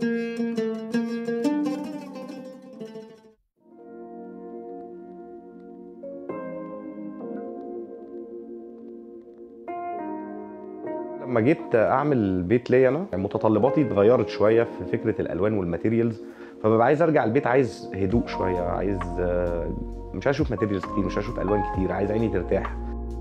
لما جيت اعمل بيت ليا انا متطلباتي اتغيرت شويه في فكره الالوان والماتيريالز فببقى عايز ارجع البيت عايز هدوء شويه عايز آه، مش عايز اشوف ماتيريالز كتير مش عايز اشوف الوان كتير عايز عيني ترتاح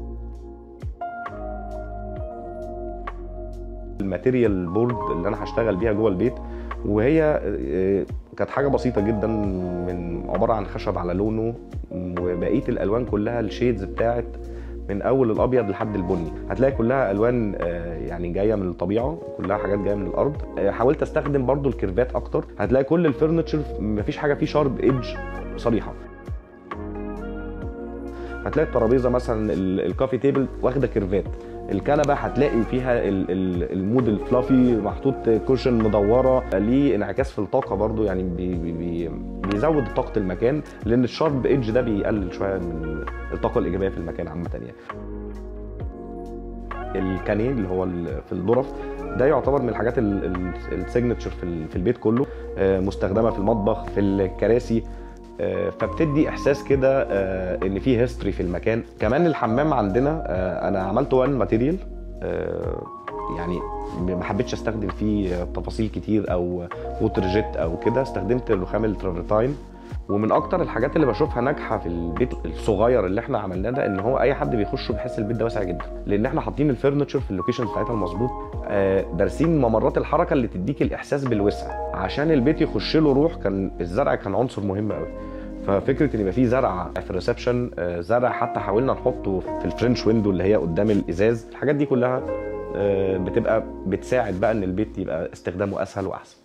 الماتيريال بورد اللي انا هشتغل بيها جوه البيت وهي آه، كانت حاجه بسيطه جدا من عباره عن خشب على لونه وبقيه الالوان كلها الشيدز بتاعت من اول الابيض لحد البني هتلاقي كلها الوان آه، يعني جايه من الطبيعه كلها حاجات جايه من الارض آه، حاولت استخدم برضو الكيرفات اكتر هتلاقي كل الفرنتشر مفيش حاجه فيه شارب ايدج صريحه هتلاقي الترابيزه مثلا ال- الكافي تيبل واخده كيرفات الكنبه هتلاقي فيها ال- ال- المود الفلافي محطوط كوشن مدوره ليه انعكاس في الطاقه برضو يعني بي بي بي بيزود طاقه المكان لان الشارب ايدج ده بيقلل شويه من الطاقه الايجابيه في المكان عامه يعني الكانيه اللي هو ال- في الظرف ده يعتبر من الحاجات السيجنتشر في ال- في البيت كله آه، مستخدمه في المطبخ في الكراسي آه، فبتدي احساس كده آه، ان في هيستوري في المكان كمان الحمام عندنا آه، انا عملته وان ماتيريال يعني ما حبيتش استخدم فيه تفاصيل كتير او ووتر جيت او كده استخدمت الرخام الترافرتاين ومن اكتر الحاجات اللي بشوفها ناجحه في البيت الصغير اللي احنا عملناه ده ان هو اي حد بيخش بيحس البيت ده واسع جدا لان احنا حاطين الفرنتشر في اللوكيشن بتاعتها المظبوط آه، دارسين ممرات الحركه اللي تديك الاحساس بالوسع عشان البيت يخش له روح كان الزرع كان عنصر مهم قوي ففكره ان يبقى فيه زرع في الريسبشن آه، زرع حتى حاولنا نحطه في الفرنش ويندو اللي هي قدام الازاز الحاجات دي كلها آه، بتبقى بتساعد بقى ان البيت يبقى استخدامه اسهل واحسن